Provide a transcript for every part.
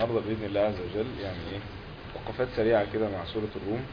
النهارده باذن الله عز وجل يعني ايه وقفات سريعه كده مع سوره الروم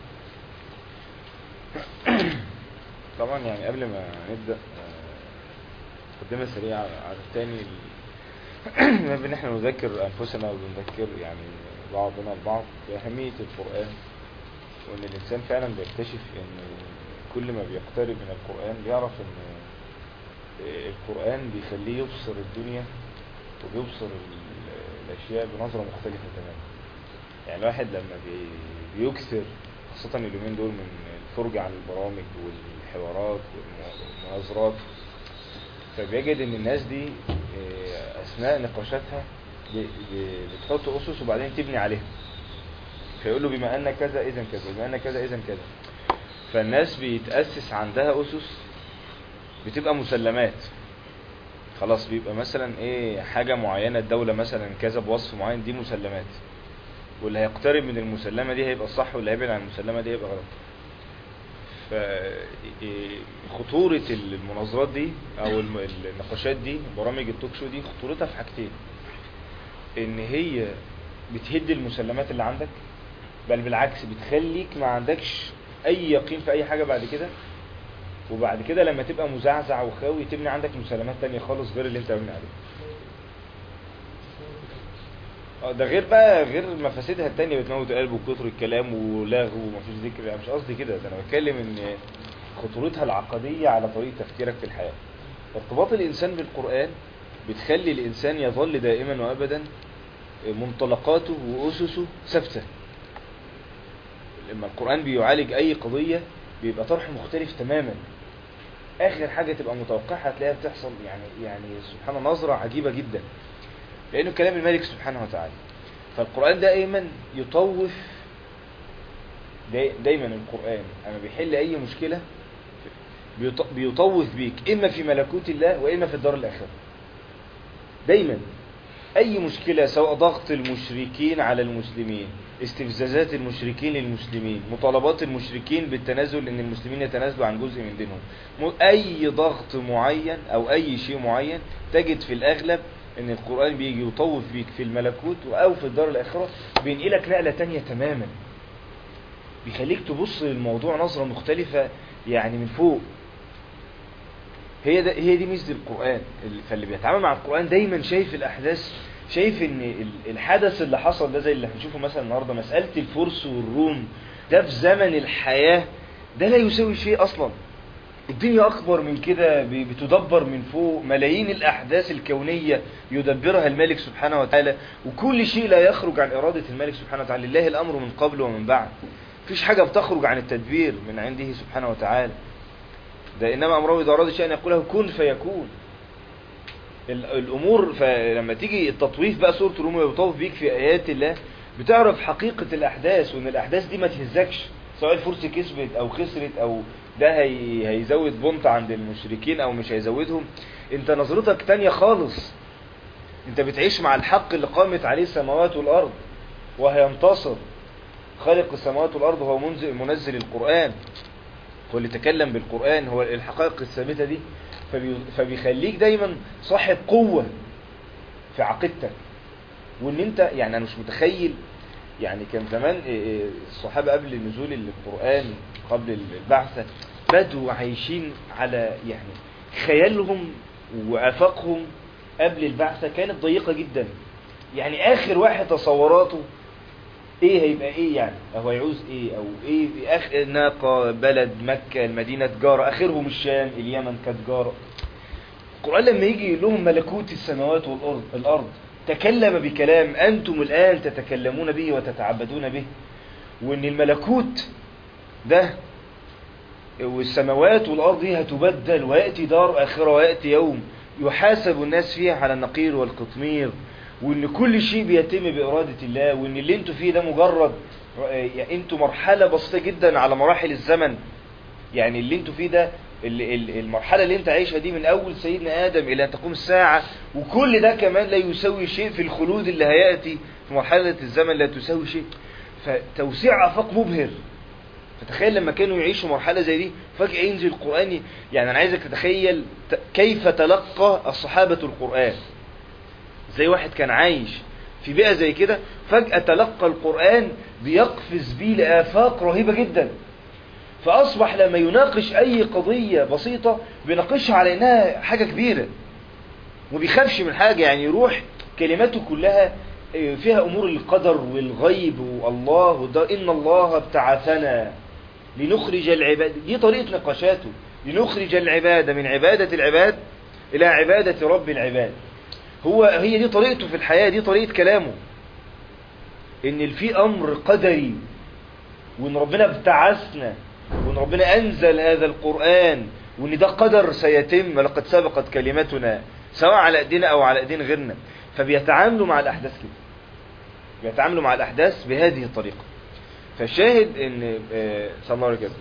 طبعا يعني قبل ما نبدا آه، مقدمه سريعه على الثاني ال- ان احنا نذكر انفسنا وبنذكر يعني بعضنا البعض باهميه القران وان الانسان فعلا بيكتشف ان كل ما بيقترب من القران بيعرف ان القران بيخليه يبصر الدنيا وبيبصر ال- الاشياء بنظره مختلفه تماما يعني الواحد لما بي- بيكثر خاصه اليومين دول من الفرجه على البرامج والحوارات والمناظرات فبيجد ان الناس دي آه، اثناء نقاشاتها ب- ب- بتحط اسس وبعدين تبني عليها فيقول له بما ان كذا اذا كذا بما ان كذا اذا كذا فالناس بيتاسس عندها اسس بتبقى مسلمات خلاص بيبقى مثلا ايه حاجه معينه الدوله مثلا كذا بوصف معين دي مسلمات واللي هيقترب من المسلمه دي هيبقى صح واللي هيبعد عن المسلمه دي هيبقى غلط ف إيه، خطورة المناظرات دي او الم- النقاشات دي برامج التوك شو دي خطورتها في حاجتين ان هي بتهد المسلمات اللي عندك بل بالعكس بتخليك ما عندكش اي يقين في اي حاجة بعد كده وبعد كده لما تبقى مزعزع وخاوي تبني عندك مسلمات تانية خالص غير اللي انت مبني عليه اه ده غير بقى غير مفاسدها التانية بتموت القلب وكتر الكلام ولغو ومفيش ذكر يعني مش قصدي كده ده انا بتكلم ان خطورتها العقدية على طريقة تفكيرك في الحياة ارتباط الانسان بالقرآن بتخلي الانسان يظل دائما وابدا منطلقاته واسسه ثابته لما القرآن بيعالج اي قضية بيبقى طرح مختلف تماما اخر حاجة تبقى متوقعها هتلاقيها بتحصل يعني يعني سبحان الله نظرة عجيبة جدا لانه كلام الملك سبحانه وتعالى فالقرآن دائما يطوف داي- دايما القرآن اما بيحل اي مشكلة بيط- بيطوف بيك اما في ملكوت الله واما في الدار الاخرة دايما اي مشكلة سواء ضغط المشركين على المسلمين استفزازات المشركين للمسلمين مطالبات المشركين بالتنازل ان المسلمين يتنازلوا عن جزء من دينهم م- اي ضغط معين او اي شيء معين تجد في الاغلب ان القرآن بيجي يطوف بيك في الملكوت او في الدار الاخرة بينقلك نقلة تانية تماما بيخليك تبص للموضوع نظرة مختلفة يعني من فوق هي ده هي دي ميزه القران ال- فاللي بيتعامل مع القران دايما شايف الاحداث شايف ان ال- الحدث اللي حصل ده زي اللي هنشوفه مثلا النهارده مساله الفرس والروم ده في زمن الحياه ده لا يساوي شيء اصلا الدنيا اكبر من كده ب- بتدبر من فوق ملايين الاحداث الكونيه يدبرها الملك سبحانه وتعالى وكل شيء لا يخرج عن اراده الملك سبحانه وتعالى لله الامر من قبل ومن بعد مفيش حاجه بتخرج عن التدبير من عنده سبحانه وتعالى ده انما امره اذا اراد شيئا يقول له كن فيكون ال- الامور فلما تيجي التطويف بقى سوره الروم بيطوف بيك في ايات الله بتعرف حقيقه الاحداث وان الاحداث دي ما تهزكش سواء الفرس كسبت او خسرت او ده هي هيزود بونت عند المشركين او مش هيزودهم انت نظرتك تانية خالص انت بتعيش مع الحق اللي قامت عليه السماوات والارض وهينتصر خالق السماوات والارض هو منزل منزل القران هو اللي تكلم بالقرآن هو الحقائق الثابتة دي فبي... فبيخليك دايما صاحب قوة في عقيدتك وان انت يعني انا مش متخيل يعني كان زمان إيه إيه الصحابة قبل نزول القرآن قبل البعثة بدوا عايشين على يعني خيالهم وآفاقهم قبل البعثة كانت ضيقة جدا يعني آخر واحد تصوراته ايه هيبقى ايه يعني هو يعوز ايه او ايه في اخر ناقة بلد مكة المدينة تجارة اخرهم الشام اليمن كانت جارة القرآن لما يجي يقول لهم ملكوت السماوات والارض الارض تكلم بكلام انتم الان تتكلمون به وتتعبدون به وان الملكوت ده والسماوات والارض دي هتبدل وياتي دار اخره وياتي يوم يحاسب الناس فيها على النقير والقطمير وان كل شيء بيتم بإرادة الله وان اللي انتوا فيه ده مجرد يعني انتوا مرحلة بسيطة جدا على مراحل الزمن يعني اللي انتوا فيه ده ال- ال- المرحلة اللي انت عايشها دي من اول سيدنا ادم الى ان تقوم الساعة وكل ده كمان لا يساوي شيء في الخلود اللي هيأتي في مرحلة الزمن لا تساوي شيء فتوسيع افاق مبهر فتخيل لما كانوا يعيشوا مرحلة زي دي فجأة ينزل القرآن يعني انا عايزك تتخيل ت- كيف تلقى الصحابة القرآن زي واحد كان عايش في بيئة زي كده فجأة تلقى القرآن بيقفز بيه لآفاق رهيبة جدا فأصبح لما يناقش أي قضية بسيطة بيناقشها على إنها حاجة كبيرة وبيخافش من حاجة يعني يروح كلماته كلها فيها أمور القدر والغيب والله والدار إن الله ابتعثنا لنخرج العباد دي طريقة نقاشاته لنخرج العباد من عبادة العباد إلى عبادة رب العباد هو هي دي طريقته في الحياة دي طريقة كلامه إن في أمر قدري وإن ربنا ابتعثنا وإن ربنا أنزل هذا القرآن وإن ده قدر سيتم لقد سبقت كلمتنا سواء على ايدينا او على ايدين غيرنا فبيتعاملوا مع الاحداث كده بيتعاملوا مع الاحداث بهذه الطريقه فالشاهد ان صلى الله عليه وسلم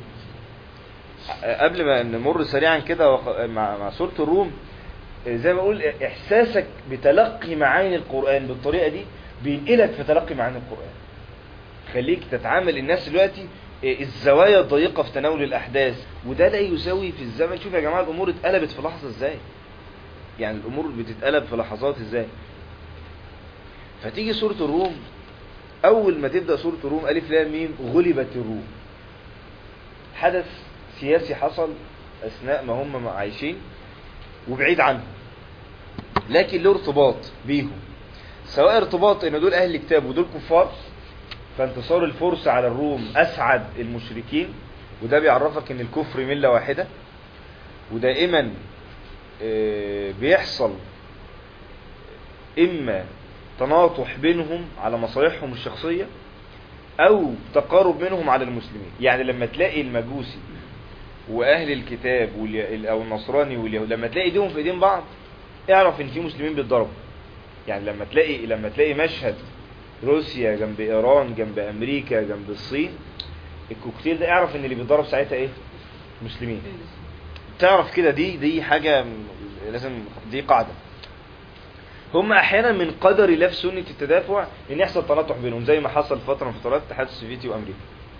قبل ما نمر سريعا كده مع مع سوره الروم زي ما اقول احساسك بتلقي معاني القران بالطريقه دي بينقلك في تلقي معاني القران خليك تتعامل الناس دلوقتي الزوايا الضيقه في تناول الاحداث وده لا يساوي في الزمن شوف يا جماعه الامور اتقلبت في لحظه ازاي يعني الامور بتتقلب في لحظات ازاي فتيجي سورة الروم اول ما تبدأ سورة الروم الف لام ميم غلبت الروم حدث سياسي حصل اثناء ما هم عايشين وبعيد عنهم لكن له ارتباط بيهم سواء ارتباط ان دول اهل الكتاب ودول كفار فانتصار الفرس على الروم اسعد المشركين وده بيعرفك ان الكفر ملة واحدة ودائما بيحصل اما تناطح بينهم على مصالحهم الشخصية او تقارب منهم على المسلمين يعني لما تلاقي المجوسي واهل الكتاب او النصراني واليهود لما تلاقي ايديهم في ايدين بعض اعرف ان في مسلمين بيتضربوا يعني لما تلاقي لما تلاقي مشهد روسيا جنب ايران جنب امريكا جنب الصين الكوكتيل ده اعرف ان اللي بيتضرب ساعتها ايه مسلمين تعرف كده دي دي حاجة لازم دي قاعدة هم احيانا من قدر الله في سنة التدافع ان يحصل تناطح بينهم زي ما حصل فترة من فترات الاتحاد السوفيتي وامريكا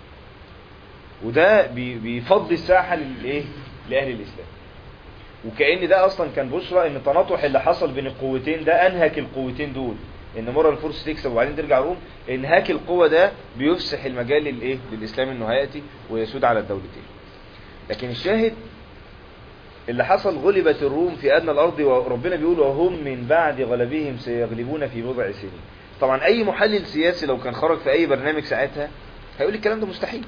وده بيفضي الساحة للايه لاهل الاسلام وكأن ده اصلا كان بشرى ان التناطح اللي حصل بين القوتين ده انهك القوتين دول ان مرة الفرس تكسب وبعدين ترجع روم انهاك القوة ده بيفسح المجال للايه للاسلام انه هيأتي ويسود على الدولتين لكن الشاهد اللي حصل غلبت الروم في أدنى الأرض وربنا بيقول وهم من بعد غلبهم سيغلبون في بضع سنين طبعا أي محلل سياسي لو كان خرج في أي برنامج ساعتها هيقول الكلام ده مستحيل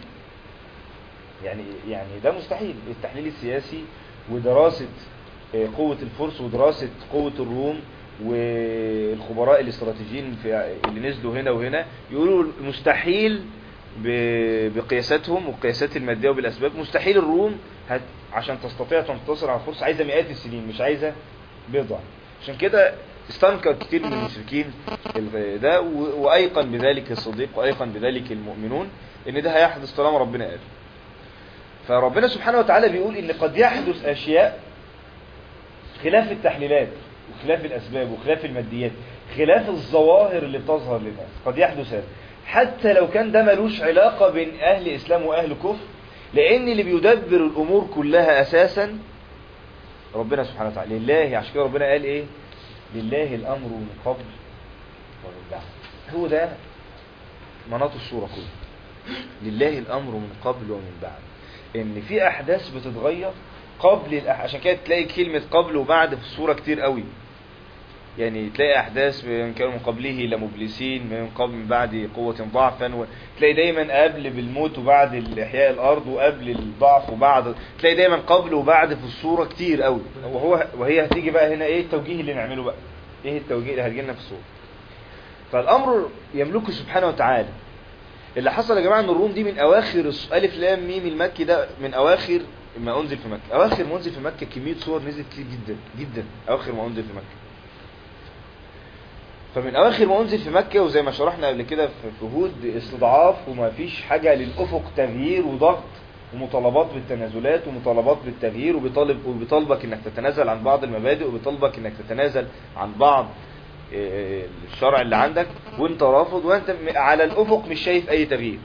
يعني يعني ده مستحيل التحليل السياسي ودراسة قوة الفرس ودراسة قوة الروم والخبراء الاستراتيجيين في اللي نزلوا هنا وهنا يقولوا مستحيل بقياساتهم والقياسات المادية وبالأسباب مستحيل الروم هت عشان تستطيع تنتصر على الفرس عايزة مئات السنين مش عايزة بضع عشان كده استنكر كتير من المشركين ده وأيقن بذلك الصديق وأيقن بذلك المؤمنون ان ده هيحدث طالما ربنا قال فربنا سبحانه وتعالى بيقول ان قد يحدث اشياء خلاف التحليلات وخلاف الاسباب وخلاف الماديات خلاف الظواهر اللي بتظهر للناس قد يحدث هذا حتى لو كان ده ملوش علاقة بين اهل اسلام واهل كفر لان اللي بيدبر الامور كلها اساسا ربنا سبحانه وتعالى لله عشان كده ربنا قال ايه لله الامر من قبل ومن بعد هو ده مناط الصورة كلها لله الامر من قبل ومن بعد ان في احداث بتتغير قبل الأح... عشان كده تلاقي كلمة قبل وبعد في الصورة كتير قوي يعني تلاقي احداث من كانوا من قبله لمبلسين من قبل من بعد قوة ضعفا و... تلاقي دايما قبل بالموت وبعد احياء الارض وقبل الضعف وبعد تلاقي دايما قبل وبعد في الصورة كتير قوي وهو وهي هتيجي بقى هنا ايه التوجيه اللي نعمله بقى ايه التوجيه اللي هتجي لنا في الصورة فالامر يملكه سبحانه وتعالى اللي حصل يا جماعه ان الروم دي من اواخر الف لام ميم المكي ده من اواخر ما انزل في مكه اواخر ما انزل في مكه كميه صور نزلت كتير جدا جدا اواخر ما انزل في مكه فمن اواخر ما انزل في مكه وزي ما شرحنا قبل كده في هود استضعاف وما فيش حاجه للافق تغيير وضغط ومطالبات بالتنازلات ومطالبات بالتغيير وبيطالب وبيطالبك انك تتنازل عن بعض المبادئ وبيطالبك انك تتنازل عن بعض الشرع اللي عندك وانت رافض وانت على الافق مش شايف اي تغيير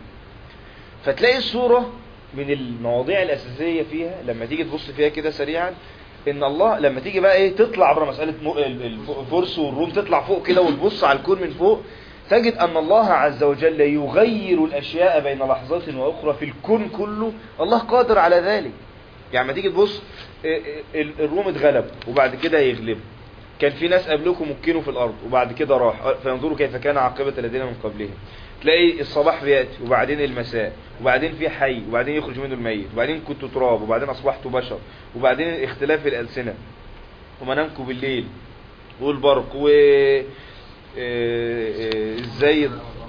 فتلاقي الصورة من المواضيع الاساسية فيها لما تيجي تبص فيها كده سريعا ان الله لما تيجي بقى ايه تطلع بره مساله م- ال- الف- الفرس والروم تطلع فوق كده وتبص على الكون من فوق تجد ان الله عز وجل يغير الاشياء بين لحظات واخرى في الكون كله الله قادر على ذلك يعني ما تيجي تبص إيه إيه ال- الروم اتغلب وبعد كده هيغلبوا كان في ناس قبلكم مكنوا في الارض وبعد كده راح فينظروا كيف كان عاقبه الذين من قبلهم تلاقي الصباح بياتي وبعدين المساء وبعدين في حي وبعدين يخرج منه الميت وبعدين كنتوا تراب وبعدين اصبحتوا بشر وبعدين اختلاف الالسنه ومنامكم بالليل والبرق و آه، آه، ازاي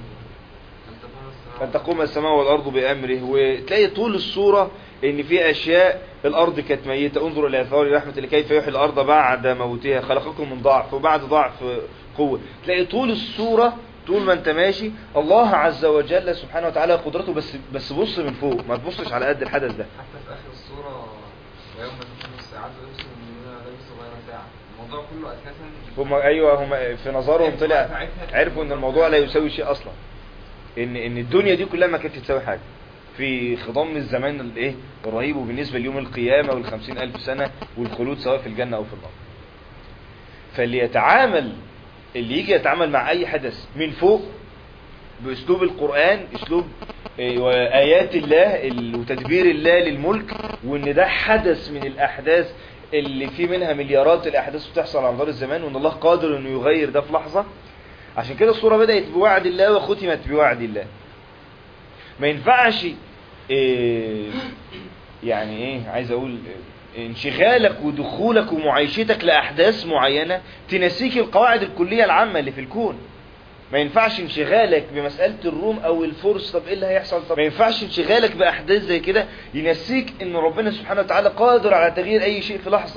أن تقوم السماء والأرض بأمره وتلاقي طول الصورة إن في أشياء الأرض كانت ميتة انظروا إلى آثار رحمة الله كيف يحيي الأرض بعد موتها خلقكم من ضعف وبعد ضعف قوة تلاقي طول الصورة طول ما أنت ماشي الله عز وجل سبحانه وتعالى قدرته بس بس بص من فوق ما تبصش على قد الحدث ده حتى في اخر الصوره ويوم تكون الساعات ويبصر المؤمنون لبس غير ساعه الموضوع كله اساسا هم أيوة هم في نظرهم طلع عرفوا إن الموضوع لا يساوي شيء أصلا إن إن الدنيا دي كلها ما كانتش تساوي حاجة في خضم الزمان الايه الرهيب وبالنسبة ليوم القيامة والخمسين ألف سنة والخلود سواء في الجنة أو في النار فاللي يتعامل اللي يجي يتعامل مع أي حدث من فوق بأسلوب القرآن أسلوب إيه، وآيات الله ال- وتدبير الله للملك وإن ده حدث من الأحداث اللي في منها مليارات الأحداث بتحصل على مدار الزمان وإن الله قادر إنه يغير ده في لحظة عشان كده الصورة بدأت بوعد الله وختمت بوعد الله ما ينفعش إيه يعني ايه عايز اقول إيه، انشغالك ودخولك ومعايشتك لأحداث معينة تنسيك القواعد الكلية العامة اللي في الكون ما ينفعش انشغالك بمسألة الروم او الفرس طب ايه اللي هيحصل طب ما ينفعش انشغالك بأحداث زي كده ينسيك ان ربنا سبحانه وتعالى قادر على تغيير اي شيء في لحظة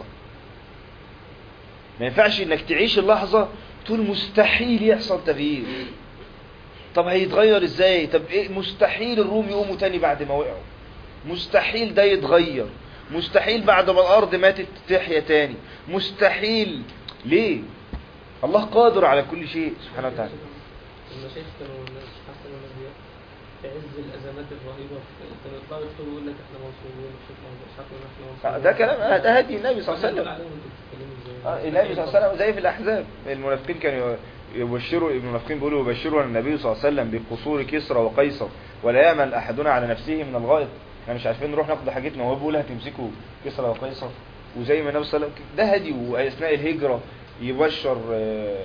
ما ينفعش انك تعيش اللحظة تقول مستحيل يحصل تغيير طب هيتغير ازاي طب ايه مستحيل الروم يقوموا تاني بعد ما وقعوا مستحيل ده يتغير مستحيل بعد ما الارض ماتت تحيا تاني مستحيل ليه الله قادر على كل شيء سبحانه وتعالى المشايخ كانوا الناس حسن والناس دي في عز الازمات الرهيبه كانوا يطلعوا يكتبوا يقول لك احنا منصورين مش مش عارف احنا منصورين ده كلام ده هدي النبي صلى الله عليه وسلم عليهم انتوا بتتكلموا آه، ازاي النبي صلى الله عليه وسلم زي في الاحزاب المنافقين كانوا يبشروا المنافقين بيقولوا يبشروا النبي صلى الله عليه وسلم بقصور كسرى وقيصر ولا يامن احدنا على نفسه من الغائط احنا مش عارفين نروح ناخد حاجتنا وهو بيقول هتمسكوا كسرى وقيصر وزي ما النبي صلى الله عليه وسلم ده هدي واثناء الهجره يبشر آه،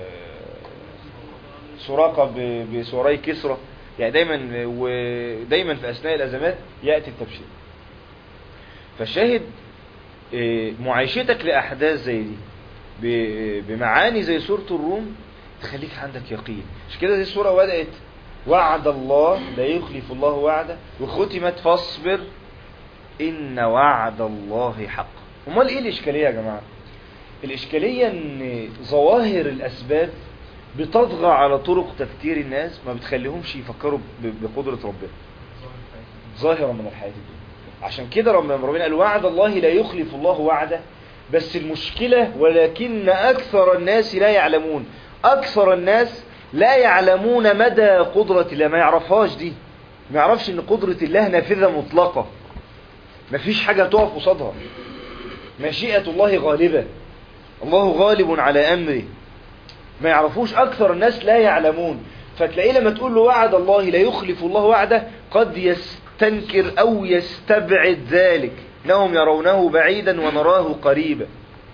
سراقه ب- بسوري كسرى يعني دايما ودايما في اثناء الازمات ياتي التبشير فالشاهد إيه، معايشتك لأحداث زي دي ب- بمعاني زي سورة الروم تخليك عندك يقين مش كده دي السورة بدأت وعد الله لا يخلف الله وعده وختمت فاصبر إن وعد الله حق امال ايه الإشكالية يا جماعة الإشكالية ان ظواهر الأسباب بتطغى على طرق تفكير الناس ما بتخليهمش يفكروا ب- بقدرة ربنا ظاهرة من الحياة الدنيا عشان كده ربنا ربنا قال وعد الله لا يخلف الله وعده بس المشكلة ولكن أكثر الناس لا يعلمون أكثر الناس لا يعلمون مدى قدرة الله ما يعرفهاش دي ما يعرفش ان قدرة الله نافذة مطلقة مفيش حاجة تقف قصادها مشيئة الله غالبة الله غالب على أمره ما يعرفوش أكثر الناس لا يعلمون فتلاقيه لما تقول له وعد الله لا يخلف الله وعده قد يستنكر أو يستبعد ذلك إنهم يرونه بعيدا ونراه قريبا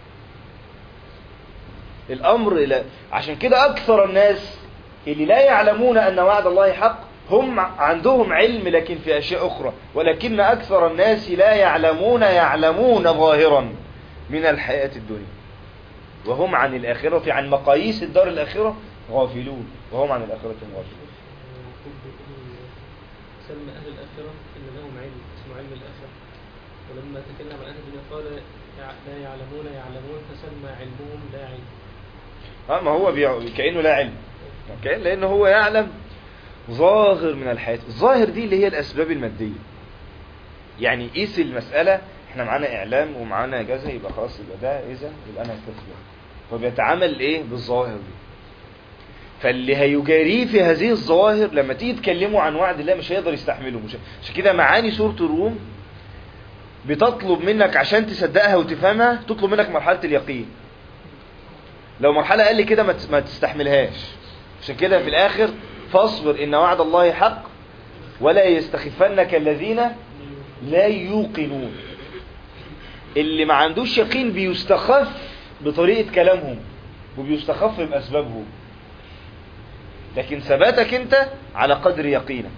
الأمر لا عشان كده أكثر الناس اللي لا يعلمون أن وعد الله حق هم عندهم علم لكن في أشياء أخرى ولكن أكثر الناس لا يعلمون يعلمون ظاهرا من الحياة الدنيا وهم عن الآخرة عن مقاييس الدار الآخرة غافلون وهم عن الآخرة غافلون سمى أهل الآخرة إن لهم علم اسمه علم الآخرة ولما تكلم عن أهل الدنيا قال يع- لا يعلمون يعلمون فسمى علمهم لا علم اه ما هو بيع... كأنه لا علم كأن لأنه هو يعلم ظاهر من الحياة الظاهر دي اللي هي الأسباب المادية يعني قيس المسألة احنا معانا إعلام ومعانا إجازة يبقى خلاص يبقى ده إذا يبقى أنا هستثمر فبيتعامل إيه بالظواهر دي فاللي هيجاريه في هذه الظواهر لما تيجي تكلموا عن وعد الله مش هيقدر يستحمله مش عشان كده معاني سورة الروم بتطلب منك عشان تصدقها وتفهمها تطلب منك مرحلة اليقين لو مرحلة قال لي كده ما تس- ما تستحملهاش عشان كده في الآخر فاصبر إن وعد الله حق ولا يستخفنك الذين لا يوقنون اللي ما عندوش يقين بيستخف بطريقة كلامهم وبيستخف بأسبابهم لكن ثباتك انت على قدر يقينك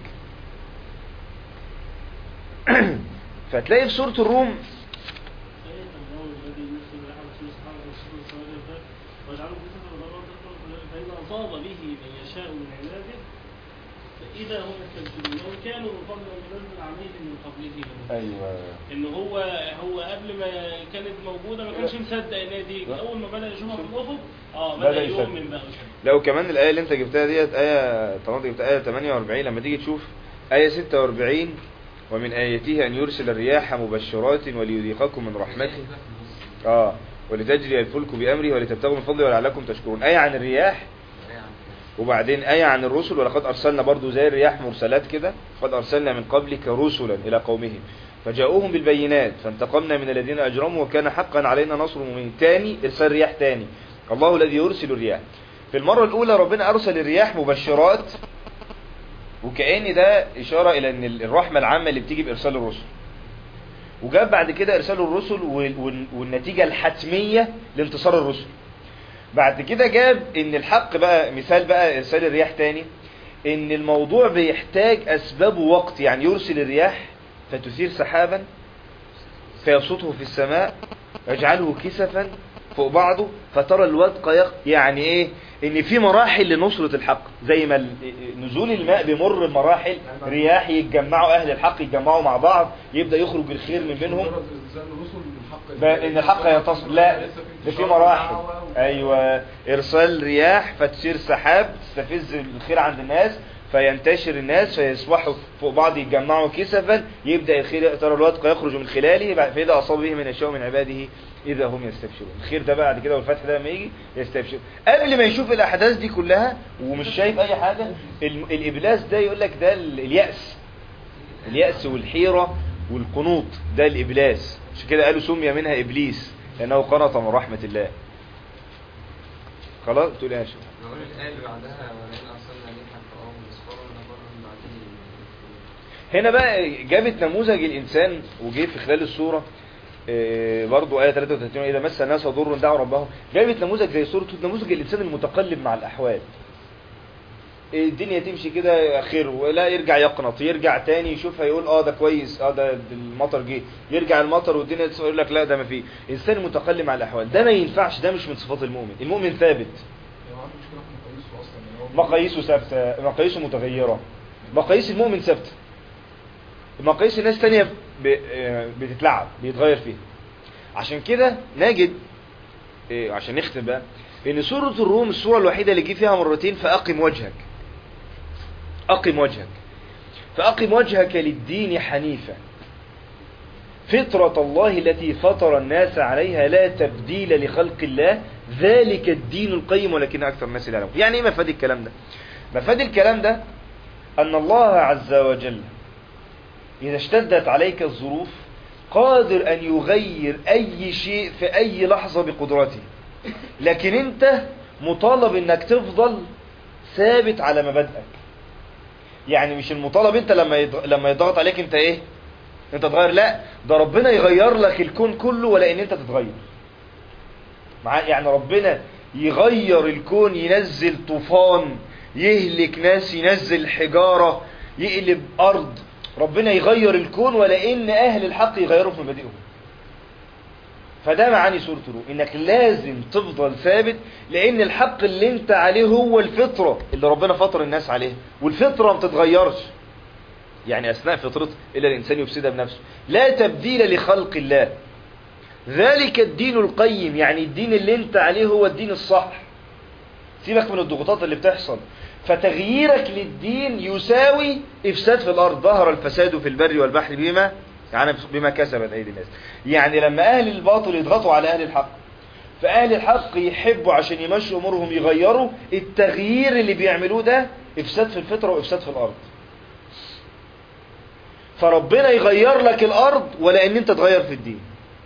فتلاقي في سورة الروم فإذا أصاب به من يشاء من عباده فإذا هم يستبشرون لو كانوا من قبل أن ينزل عليهم من قبله لمؤمنون. ايوه ان هو هو قبل ما كانت موجوده ما كانش مصدق ان هي دي اول ما بدا يشوفها في الافق اه بدأ بدا يصدق. يؤمن بقى وكده. لو كمان الآية اللي انت جبتها ديت آية طالما جبت آية 48 لما تيجي تشوف آية 46 ومن آياته أن يرسل الرياح مبشرات وليذيقكم من رحمته اه ولتجري الفلك بأمره ولتبتغوا من فضله ولعلكم تشكرون آية عن الرياح وبعدين آية عن الرسل ولقد أرسلنا برضو زي الرياح مرسلات كده قد أرسلنا من قبلك رسلا إلى قومهم فجاءوهم بالبينات فانتقمنا من الذين أجرموا وكان حقا علينا نصر المؤمنين تاني إرسال رياح تاني الله الذي يرسل الرياح في المرة الأولى ربنا أرسل الرياح مبشرات وكأن ده إشارة إلى أن الرحمة العامة اللي بتيجي بإرسال الرسل وجاب بعد كده إرسال الرسل وال- وال- والنتيجة الحتمية لانتصار الرسل بعد كده جاب ان الحق بقى مثال بقى ارسال الرياح تاني ان الموضوع بيحتاج اسباب وقت يعني يرسل الرياح فتثير سحابا فيبسطه في السماء يجعله كسفا فوق بعضه فترى الودق يق... يعني ايه ان في مراحل لنصرة الحق زي ما ال- نزول الماء بيمر بمراحل رياح يتجمعوا اهل الحق يتجمعوا مع بعض يبدأ يخرج الخير من بينهم مجرد إنزال الرسل من الحق بقى ان الحق ينتصر لا لسه في ده في انتشار مراحل دعوة و- ايوه ارسال رياح فتثير سحاب تستفز الخير عند الناس فينتشر الناس فيصبحوا فوق بعض يتجمعوا كسفا يبدا الخير ترى الودق يخرج من خلاله بعد- فاذا اصاب به من يشاء من عباده اذا هم يستبشرون الخير ده بعد كده والفتح ده لما يجي يستبشر قبل ما يشوف الاحداث دي كلها ومش شايف اي حاجه ال- الابلاس ده يقول لك ده ال- الياس اليأس والحيرة والقنوط ده الإبلاس عشان كده قالوا سمي منها إبليس لأنه قنط من رحمة الله خلاص تقول ايه يا شيخ نقول الآية اللي بعدها ولئن أرسلنا ريحا فرعون مسفرا نظر من بعده هنا بقى جابت نموذج الإنسان وجه في خلال السورة آه، برضو آية 33 إذا مس الناس ضر دعوا ربهم جابت نموذج زي سورة هود، نموذج الإنسان المتقلب مع الأحوال الدنيا تمشي كده خير ولا يرجع يقنط يرجع تاني يشوفها يقول اه ده كويس اه ده ده المطر جه يرجع المطر والدنيا تسوى يقول لك لا ده ما فيه انسان متقلب مع الاحوال ده ما ينفعش ده مش من صفات المؤمن المؤمن ثابت يعني عنده مشكلة في مقاييسه أصلا يعني هو مقاييسه ثابته مقاييسه متغيره مقاييس المؤمن ثابته مقاييس الناس تانية ب- آه، بتتلعب بيتغير فيها عشان كده نجد إيه، عشان نختم بقى ان سورة الروم السورة الوحيدة اللي جه فيها مرتين فأقم وجهك أقم وجهك فأقم وجهك للدين حنيفا فطرة الله التي فطر الناس عليها لا تبديل لخلق الله ذلك الدين القيم ولكن أكثر الناس لا يعلمون يعني إيه مفاد الكلام ده مفاد الكلام ده أن الله عز وجل إذا اشتدت عليك الظروف قادر أن يغير أي شيء في أي لحظة بقدرته لكن أنت مطالب أنك تفضل ثابت على مبادئك يعني مش المطالب أنت لما يضغ... لما يضغط عليك أنت إيه أنت تغير لا ده ربنا يغير لك الكون كله ولا أن أنت تتغير مع يعني ربنا يغير الكون ينزل طوفان يهلك ناس ينزل حجارة يقلب أرض ربنا يغير الكون ولا ان اهل الحق يغيروا في مبادئهم فده معاني سورة الروم انك لازم تفضل ثابت لان الحق اللي انت عليه هو الفطرة اللي ربنا فطر الناس عليها والفطرة ما بتتغيرش يعني اثناء فطرته الا الانسان يفسدها بنفسه لا تبديل لخلق الله ذلك الدين القيم يعني الدين اللي انت عليه هو الدين الصح سيبك من الضغوطات اللي بتحصل فتغييرك للدين يساوي افساد في الارض ظهر الفساد في البر والبحر بما يعني بما كسبت ايدي الناس يعني لما اهل الباطل يضغطوا على اهل الحق فاهل الحق يحبوا عشان يمشوا امورهم يغيروا التغيير اللي بيعملوه ده افساد في الفطره وافساد في الارض فربنا يغير لك الارض ولا ان انت تغير في الدين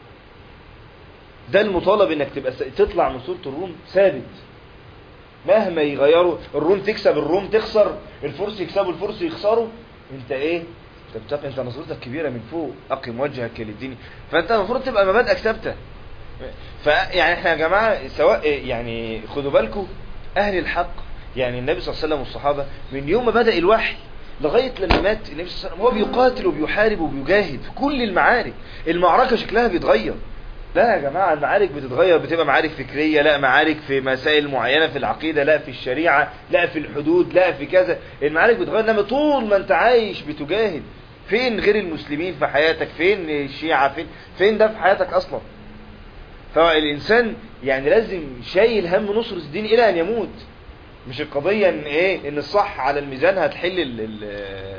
ده المطالب انك تبقى س- تطلع من سورة الروم ثابت مهما يغيروا الروم تكسب الروم تخسر الفرس يكسبوا الفرس يخسروا انت ايه انت بتق... انت نظرتك كبيره من فوق اقم وجهك للدين فانت المفروض تبقى مبادئك ثابته فيعني احنا يا جماعه سواء يعني خدوا بالكم اهل الحق يعني النبي صلى الله عليه وسلم والصحابه من يوم ما بدا الوحي لغايه لما مات النبي صلى الله عليه وسلم هو بيقاتل وبيحارب وبيجاهد في كل المعارك المعركه شكلها بيتغير لا يا جماعة المعارك بتتغير بتبقى معارك فكرية لا معارك في مسائل معينة في العقيدة لا في الشريعة لا في الحدود لا في كذا المعارك بتتغير انما طول ما انت عايش بتجاهد فين غير المسلمين في حياتك فين الشيعة فين فين ده في حياتك اصلا فالانسان يعني لازم شايل هم نصرة الدين الى ان يموت مش القضية ان ايه ان الصح على الميزان هتحل ال ال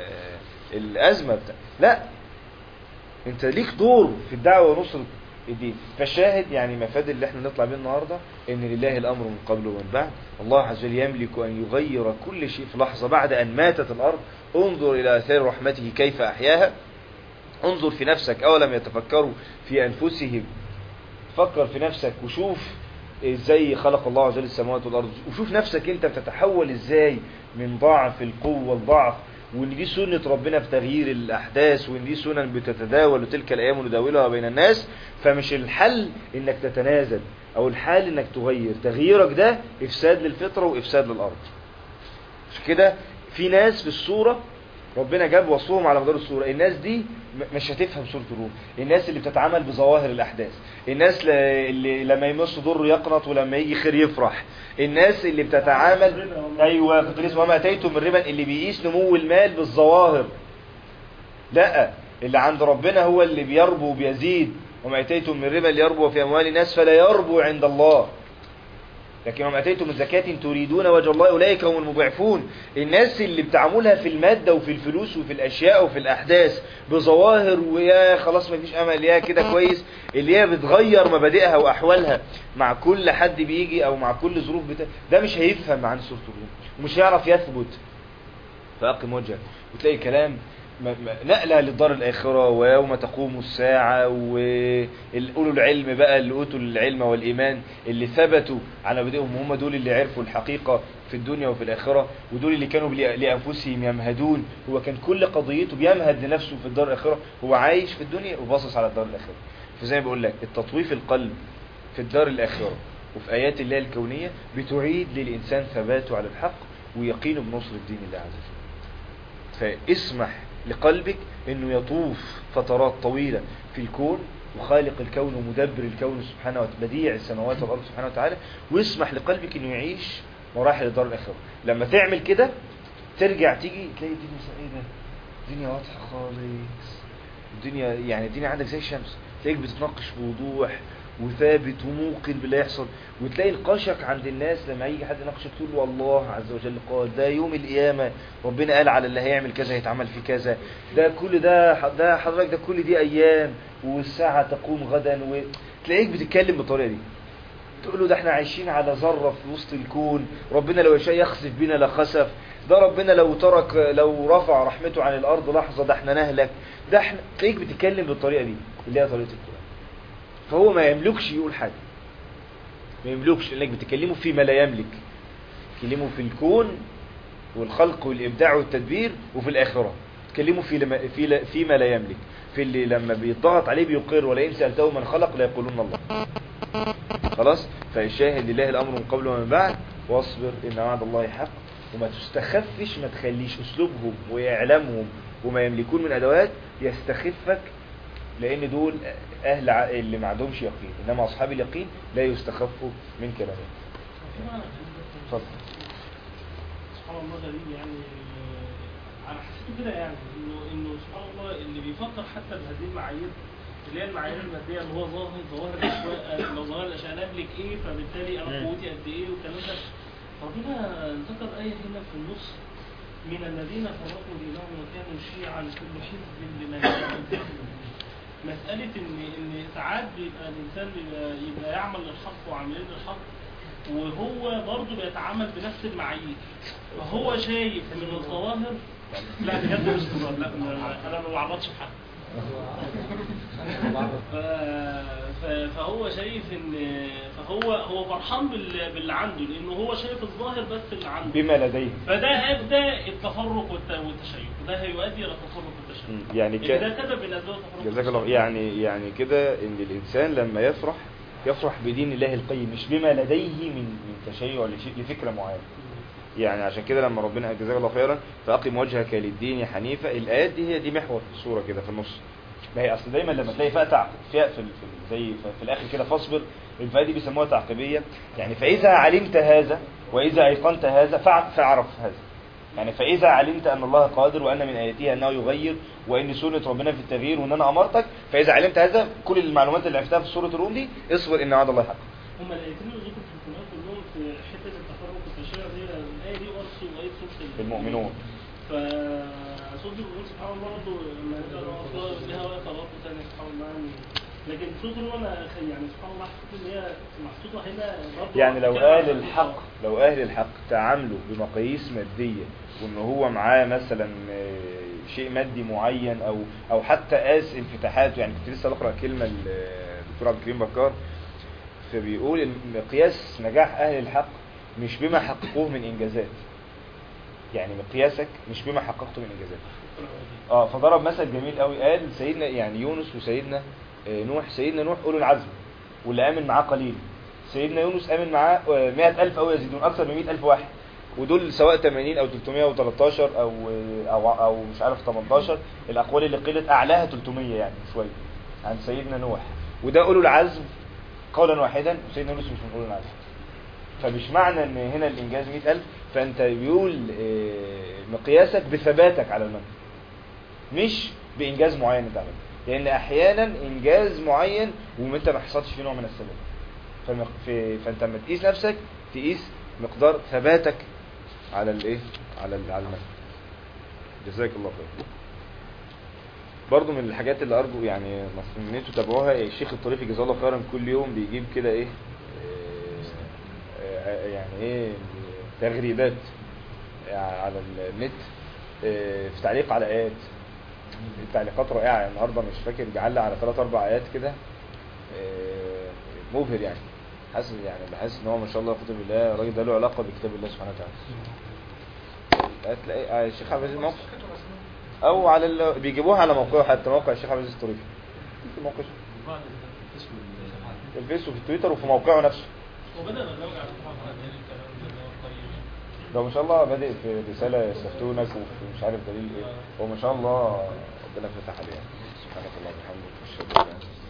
الازمة بتاع لا انت ليك دور في الدعوة ونصرة الدين فالشاهد يعني مفاد اللي احنا نطلع بيه النهاردة ان لله الامر من قبل ومن بعد الله عز وجل يملك ان يغير كل شيء في لحظة بعد ان ماتت الارض انظر الى اثار رحمته كيف احياها انظر في نفسك اولم يتفكروا في انفسهم فكر في نفسك وشوف ازاي خلق الله عز وجل السماوات والارض وشوف نفسك انت بتتحول ازاي من ضعف القوة لضعف وان دي سنة ربنا في تغيير الاحداث وان دي سنن بتتداول وتلك الايام نداولها بين الناس فمش الحل انك تتنازل او الحل انك تغير تغييرك ده افساد للفطرة وافساد للارض مش كده في ناس في الصورة ربنا جاب وصفهم على مدار الصورة الناس دي م- مش هتفهم سورة الروم الناس اللي بتتعامل بظواهر الأحداث الناس ل- اللي لما يمس ضر يقنط ولما يجي خير يفرح الناس اللي بتتعامل أيوة كنت لسه وما أتيتم من ربا اللي بيقيس نمو المال بالظواهر لا اللي عند ربنا هو اللي بيربو وبيزيد وما أتيتم من ربا ليربو في أموال الناس فلا يربو عند الله لكن وما اتيتم من زكاة تريدون وجه الله اولئك هم المضعفون الناس اللي بتعاملها في المادة وفي الفلوس وفي الاشياء وفي الاحداث بظواهر ويا خلاص ما فيش امل يا كده كويس اللي هي بتغير مبادئها واحوالها مع كل حد بيجي او مع كل ظروف بتا... ده مش هيفهم عن سورة الروم ومش هيعرف يثبت فأقم وجهك وتلاقي كلام م- م- نقلة للدار الآخرة ويوم تقوم الساعة وأولو العلم بقى اللي أوتوا العلم والإيمان اللي ثبتوا على مبادئهم هم دول اللي عرفوا الحقيقة في الدنيا وفي الآخرة ودول اللي كانوا بل- لأنفسهم يمهدون هو كان كل قضيته بيمهد لنفسه في الدار الآخرة هو عايش في الدنيا وباصص على الدار الآخرة فزي ما بقول لك التطويف القلب في الدار الآخرة وفي آيات الله الكونية بتعيد للإنسان ثباته على الحق ويقينه بنصر الدين الله عز وجل فاسمح لقلبك انه يطوف فترات طويلة في الكون وخالق الكون ومدبر الكون سبحانه وتعالى بديع السماوات والارض سبحانه وتعالى واسمح لقلبك انه يعيش مراحل الدار الاخره لما تعمل كده ترجع تيجي تلاقي الدنيا مثلا ايه ده الدنيا واضحه خالص الدنيا يعني الدنيا عندك زي الشمس تلاقيك بتتناقش بوضوح وثابت وموقن باللي يحصل وتلاقي نقاشك عند الناس لما يجي حد يناقشك تقول له الله عز وجل قال ده يوم القيامة ربنا قال على اللي هيعمل كذا هيتعمل في كذا ده كل ده ده حضرتك ده كل دي ايام والساعة تقوم غدا وتلاقيك بتتكلم بالطريقة دي تقول له ده احنا عايشين على ذرة في وسط الكون ربنا لو يشاء يخسف بنا لخسف ده ربنا لو ترك لو رفع رحمته عن الارض لحظة ده احنا نهلك ده احنا تلاقيك بتتكلم بالطريقة دي اللي هي طريقة القرآن فهو ما يملكش يقول حاجة ما يملكش لانك بتكلمه فيما لا يملك تكلمه في الكون والخلق والابداع والتدبير وفي الاخره تكلمه في لما في ل- فيما لا يملك في اللي لما بيضغط عليه بيقر ولئن سالته من خلق ليقولون الله خلاص فالشاهد لله الامر من قبل ومن بعد واصبر ان وعد الله حق وما تستخفش ما تخليش اسلوبهم واعلامهم وما يملكون من ادوات يستخفك لان دول اهل ع- اللي ما عندهمش يقين انما اصحاب اليقين لا يستخفوا من كلامهم في معنى غريب بس اتفضل سبحان الله غريب يعني آه، انا حسيت كده يعني انه انه سبحان الله اللي بيفكر حتى بهذه المعايير اللي هي المعايير الماديه اللي هو ظاهر ظواهر الاشياء لو ظواهر الاشياء انا املك ايه فبالتالي انا مم. قوتي قد ايه والكلام ده ربنا ذكر ايه هنا في النص من الذين فرقوا دينهم وكانوا شيعا كل حزب بما لديهم مسألة إن إن ساعات بيبقى الإنسان بيبقى, يبقى يعمل للحق وعاملين للحق وهو برضه بيتعامل بنفس المعايير فهو شايف من الظواهر لا بجد مش هزار لا ما- انا ما بعبطش بحد ف- ف- فهو شايف ان فهو هو فرحان بال- باللي عنده لانه هو شايف الظاهر بس اللي عنده بما لديه فده هيبدا التفرق والت- والتشيع ده هيؤدي الى التفرق والتشيع مم. يعني ك- ده سبب من اسباب التفرق جزاك الله والتشيع. يعني يعني كده ان الانسان لما يفرح يفرح بدين الله القيم مش بما لديه من من تشيع لشيء- لفكره معينه يعني عشان كده لما ربنا جزاك الله خيرا فاقم وجهك للدين حنيفا الايات دي هي دي محور الصوره كده في النص ما هي اصل دايما لما تلاقي فيها تعقيب فيها في, ال- في ال- زي في, في الاخر كده فاصبر الفئه دي بيسموها تعقيبيه يعني فاذا علمت هذا واذا ايقنت هذا فاع- فاعرف هذا يعني فاذا علمت ان الله قادر وان من اياته انه يغير وان سنه ربنا في التغيير وان انا امرتك فاذا علمت هذا كل المعلومات اللي عرفتها في سوره الروم دي اصبر ان وعد الله حق هما الايتين اللي ذكروا في القران كلهم في حته التفرق والتشيع دي الايه دي ورث وايه سوره المؤمنون فصوت الرسول سبحان الله برضه لما نقرا لها وقت برضه ثاني سبحان الله يعني لكن صوت الرسول انا يعني سبحان الله حسيت ان هي محطوطه هنا برضه يعني لو كده اهل على الحق لو اهل الحق تعاملوا بمقاييس ماديه وان هو معاه مثلا آه، شيء مادي معين او او حتى قاس انفتاحاته يعني كنت لسه بقرا كلمه الدكتور عبد الكريم بكار فبيقول ان مقياس نجاح اهل الحق مش بما حققوه من انجازات يعني مقياسك مش بما حققته من انجازات اه فضرب مثل جميل قوي قال سيدنا يعني يونس وسيدنا آه، نوح سيدنا نوح اولو العزم واللي امن معاه قليل سيدنا يونس امن معاه آه، 100000 او يزيدون اكثر من 100000 واحد ودول سواء 80 او 313 او آه، او او مش عارف 18 الاقوال اللي قيلت اعلاها 300 يعني شويه عن سيدنا نوح وده اولو العزم قولا واحدا وسيدنا يونس مش من اولو العزم فمش معنى ان هنا الانجاز 100000 فانت بيقول آه، مقياسك بثباتك على المنهج مش بانجاز معين انت عملته لان احيانا انجاز معين وانت ما حصلتش فيه نوع من الثبات فمق... في... فانت لما تقيس نفسك تقيس مقدار ثباتك على الايه على ال... على المنهج جزاك الله خير برضو من الحاجات اللي ارجو يعني مصر- ان انتوا تتابعوها الشيخ الطريفي جزاه الله خيرا كل يوم بيجيب كده ايه آه، آه، يعني ايه تغريدات على النت آه، في تعليق على ايات التعليقات رائعه يعني النهارده مش فاكر بيعلق على ثلاث اربع ايات كده آه، مبهر يعني حاسس يعني بحس ان هو ما شاء الله كتب الله الراجل ده له علاقه بكتاب الله سبحانه وتعالى هتلاقي آه، الشيخ عبد العزيز موقع او على ال... بيجيبوها على موقعه حتى موقع الشيخ عبد العزيز الطريفي في موقع في الفيس وفي التويتر وفي موقعه نفسه وبدا برنامج على الصفحه دي الكلام ده اللي هو الطيب ده ما شاء الله بادئ في رسالة يستفتونك وفي مش عارف دليل ايه هو ما شاء الله ربنا فتح عليه يعني. سبحانك اللهم وبحمدك اشهد ان لا اله الا انت